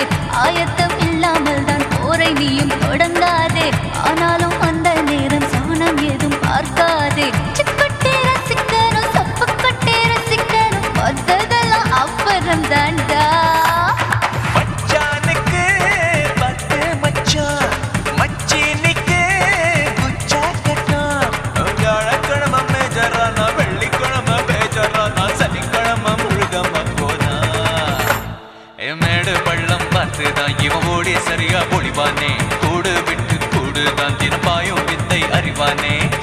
ஆயத்தம் இல்லாமல் தான் போரை நீயும் தொடங்காதே ஆனாலும் அந்த நேரம் சமணம் ஏதும் பார்க்காதே சிக்கட்டே ரசிக்கணும் சப்புக்கட்டே ரசிக்கணும் மத்ததெல்லாம் அப்புறம் தாண்டா மச்சானுக்கு பத்து மச்சான் மச்சினிக்கு குச்சா கட்டான் வியாழக்கிழமை மேஜரானா வெள்ளிக்கிழமை பேஜரானா சனிக்கிழமை முழுகமா போனா மேடு பள்ளம் பார்த்துதான் இவன் ஓடி சரியா பொழிவானே கூடு விட்டு கூடு தான் தினப்பாயும் வித்தை அறிவானே